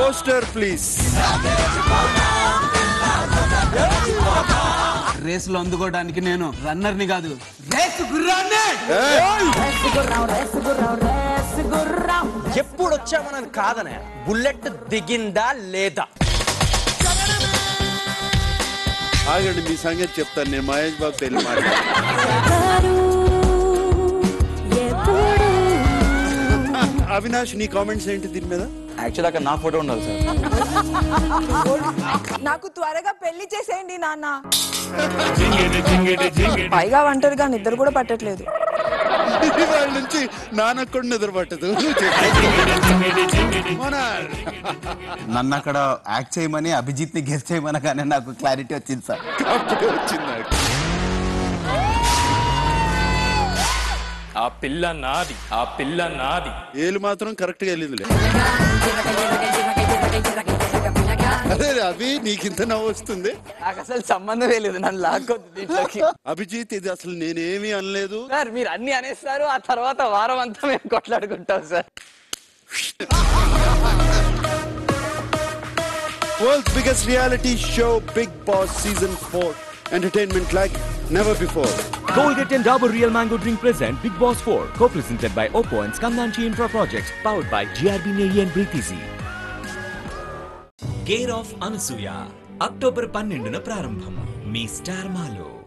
Poster please రేసులో అందుకోవడానికి నేను రన్నర్ని కాదు రేసు గుర్రాన్ని ఎప్పుడు వచ్చామనని కాదనే బుల్లెట్ దిగిందా లేదా ఆగండి మీ సంగతి చెప్తాను నేను మహేష్ బాబు పెళ్లి మాట అవినాష్ నీ కామెంట్స్ ఏంటి దీని మీద యాక్చువల్ అక్కడ నా ఫోటో ఉండాలి సార్ నాకు త్వరగా పెళ్లి చేసేయండి నాన్న పైగా ఒంటరిగా నిద్ర కూడా పట్టట్లేదు వాళ్ళ నుంచి నాన్నకు కూడా నిద్ర పట్టదు నువ్వు చెప్పు. మన నన్ను అక్కడ యాక్ట్ చేయమని అభిజిత్ ని గెస్ట్ చేయమనగానే నాకు క్లారిటీ వచ్చింది సార్ అప్పుడే వచ్చింది నాకు ఆ పిల్ల నాది ఆ పిల్ల నాది ఏలు మాత్రం కరెక్ట్ గా వెళ్ళిందిలే అదే అవి నీకింత నవ్వు వస్తుంది నాకు అసలు సంబంధమే లేదు నన్ను లాక్కొద్దు దీంట్లోకి అభిజిత్ ఇది అసలు నేనేమీ అనలేదు సార్ మీరు అన్ని అనేస్తారు ఆ తర్వాత వారం అంతా మేము కొట్లాడుకుంటాం sir World's biggest reality show, Big Boss Season 4. Entertainment like never before. Colgate and Dabur Real Mango Drink present Big Boss 4, co-presented by Oppo and Skandanchi Infra Projects, powered by GRB Navy and Breathe Easy. Care of Anasuya October పన్నెండున ప్రారంభం మీ star మాలో